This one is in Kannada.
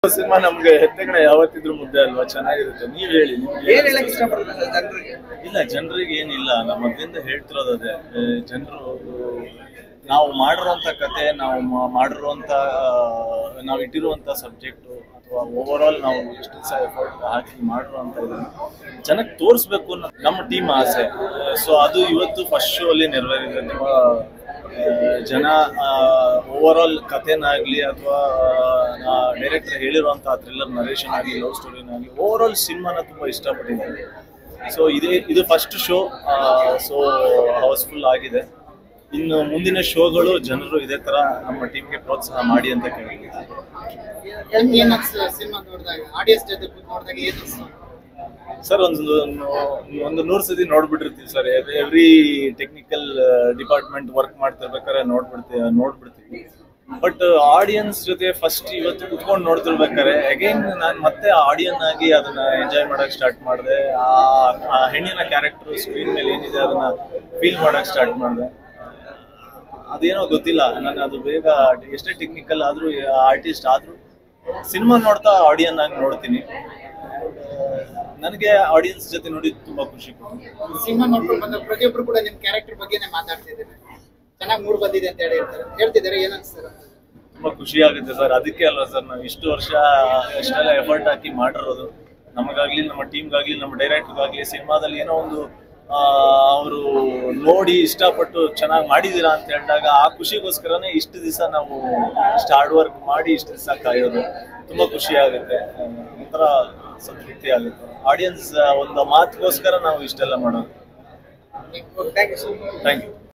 ಸಿನಿಮಾ ನಮ್ಗೆ ಹೆತ್ತಗಣ ಯಾವತ್ತಿದ್ರು ಮುದ್ದೆ ಅಲ್ವಾ ಚೆನ್ನಾಗಿರುತ್ತೆ ನೀವ್ ಹೇಳಿ ನಿಮ್ಗೆ ಏನ್ ಹೇಳಕ್ ಇಷ್ಟಪಡ್ತಾರೆ ಸರ್ ಜನರಿಗೆ ಇಲ್ಲ ಜನರಿಗೆ ಏನಿಲ್ಲ ನಾವು ಮೊದಲಿಂದ ಹೇಳ್ತಿರೋದು ಅದೇ ಜನರು ನಾವು ಮಾಡಿರುವಂತ ಕತೆ ನಾವು ಮಾ- ಮಾಡಿರುವಂತ ನಾವು ಇಟ್ಟಿರುವಂತ ಸಬ್ಜೆಕ್ಟು ಅಥವಾ ಓವರ್ ಆಲ್ ನಾವು ಎಷ್ಟು ದಿವಸ ಎಫರ್ಟ್ ಹಾಕಿ ಮಾಡಿರುವಂತ ಇದನ್ನ ಜನಕ್ಕೆ ತೋರಿಸ್ಬೇಕು ಅನ್ನೋ ನಮ್ಮ ಟೀಮ್ ಆಸೆ ಸೊ ಅದು ಇವತ್ತು ಫಸ್ಟ್ ಶೋ ಅಲ್ಲಿ ನೆರವೇರಿದೆ ತುಂಬಾ ಆ, ಜನ ಓವರ್ ಆಲ್ ಕಥೆನಾಗ್ಲಿ ಅಥವಾ ಡೈರೆಕ್ಟರ್ ಹೇಳಿರುವಂತಹ ಥ್ರಿಲ್ಲರ್ ನರೇಷನ್ ಆಗಲಿ ಲವ್ ಸ್ಟೋರಿನಾಗಲಿ ಓವರ್ ಆಲ್ ಸಿನಿಮಾನ ತುಂಬಾ ಇಷ್ಟಪಟ್ಟಿದ್ದಾರೆ ಸೊ ಇದೇ ಇದು ಫಸ್ಟ್ ಶೋ ಸೊ ಹೌಸ್ಫುಲ್ ಆಗಿದೆ ಇನ್ನು ಮುಂದಿನ ಶೋಗಳು ಜನರು ಇದೇ ತರ ನಮ್ಮ ಟೀಮ್ಗೆ ಪ್ರೋತ್ಸಾಹ ಮಾಡಿ ಅಂತ ಕೇಳಿದ್ದೀನಿ ಏನ್ ಅನ್ಸ್ತು ಸಿನಿಮಾ ನೋಡಿದಾಗ ಆಡಿಯನ್ಸ್ ಜೊತೆ ಕೂತ್ ನೋಡಿದಾಗ ಏನ್ ಅನ್ಸ್ತು ಸರ್ ಒಂದು ಒಂದು ನೂರು ಸತಿ ನೋಡ್ಬಿಟ್ಟಿರ್ತೀವಿ sir every technical department work ಮಾಡ್ತಿರ್ಬೇಕಾದ್ರೆ ನೋಡ್ಬಿಡ್ತೀವಿ ನೋಡ್ಬಿಡ್ತೀವಿ ಬಟ್ ಆಡಿಯನ್ಸ್ ಜೊತೆ ಫಸ್ಟ್ ಇವತ್ತು ಕುತ್ಕೊಂಡು ನೋಡ್ತಿರ್ಬೇಕಾದ್ರೆ ಅಗೈನ್ ನಾನು ಮತ್ತೆ ಆಡಿಯನ್ ಆಗಿ ಅದನ್ನ ಎಂಜಾಯ್ ಮಾಡಕ್ ಸ್ಟಾರ್ಟ್ ಮಾಡಿದೆ ಆ ಹೆಣ್ಣಿನ ಕ್ಯಾರೆಕ್ಟರ್ ಸ್ಕ್ರೀನ್ ಮೇಲೆ ಏನಿದೆ ಅದನ್ನ ಫೀಲ್ ಮಾಡಕ್ ಸ್ಟಾರ್ಟ್ ಮಾಡಿದೆ ಅದೇನೋ ಗೊತ್ತಿಲ್ಲ ನಾನು ಅದು ಬೇಗ ಎಷ್ಟೇ ಟೆಕ್ನಿಕಲ್ ಆದ್ರೂ ಆರ್ಟಿಸ್ಟ್ ಆದ್ರೂ ಸಿನಿಮಾ ನೋಡ್ತಾ ಆಡಿಯನ್ ಆಗಿ ನೋಡ್ತೀನಿ ನನಗೆ ಆಡಿಯನ್ಸ್ ಜೊತೆ ನೋಡಿ ತುಂಬಾ ಖುಷಿ ಕೊಡ್ತೀನಿ ಸಿನಿಮಾ ನೋಡ್ಕೊಂಡು ಬಂದ ಪ್ರತಿಯೊಬ್ರು ಕೂಡ ನಿಮ್ ಕ್ಯಾರೆಕ್ಟರ್ ಬಗ್ಗೆನೇ ಮಾತಾಡ್ತಿದ್ದಾರೆ ಚೆನ್ನಾಗಿ ಮೂಡ್ ಬಂದಿದೆ ಅಂತ ಹೇಳಿ ಹೇಳ್ತಾರೆ ಹೇಳ್ತಿದ್ದಾರೆ ಏನ್ ಅನ್ಸ್ತಾರೆ ತುಂಬಾ ಖುಷಿ ಆಗುತ್ತೆ ಸರ್ ಅದಕ್ಕೆ ಅಲ್ವಾ ಸರ್ ನಾವು ಇಷ್ಟು ವರ್ಷ ಎಷ್ಟೆಲ್ಲ ಎಫರ್ಟ್ ಹಾಕಿ ಮಾಡಿರೋದು ನಮಗಾಗ್ಲಿ ನಮ್ಮ ಟೀಮ್ಗಾಗ್ಲಿ ನಮ್ಮ ಡೈರೆಕ್ಟರ್ಗಾಗ್ಲಿ ಸಿನಿಮಾದಲ್ಲಿ ಏನೋ ಒಂದು ಅವರು ನೋಡಿ ಇಷ್ಟಪಟ್ಟು ಚೆನ್ನಾಗಿ ಮಾಡಿದೀರಾ ಅಂತ ಹೇಳಿದಾಗ ಆ ಖುಷಿಗೋಸ್ಕರನೇ ಇಷ್ಟು ದಿವಸ ನಾವು ಇಷ್ಟು ಹಾರ್ಡ್ ವರ್ಕ್ ಮಾಡಿ ಇಷ್ಟು ದಿವಸ ಕಾಯೋದು ತುಂಬಾ ಖುಷಿ ಆಗುತ್ತೆ ಆ, ಒಂಥರ ಸಂತೃಪ್ತಿ ಆಗುತ್ತೆ ಆಡಿಯನ್ಸ್ ಒಂದು ಮಾತಿಗೋಸ್ಕರ ನಾವು ಇಷ್ಟೆಲ್ಲ ಮಾಡೋದು thank you sir thank you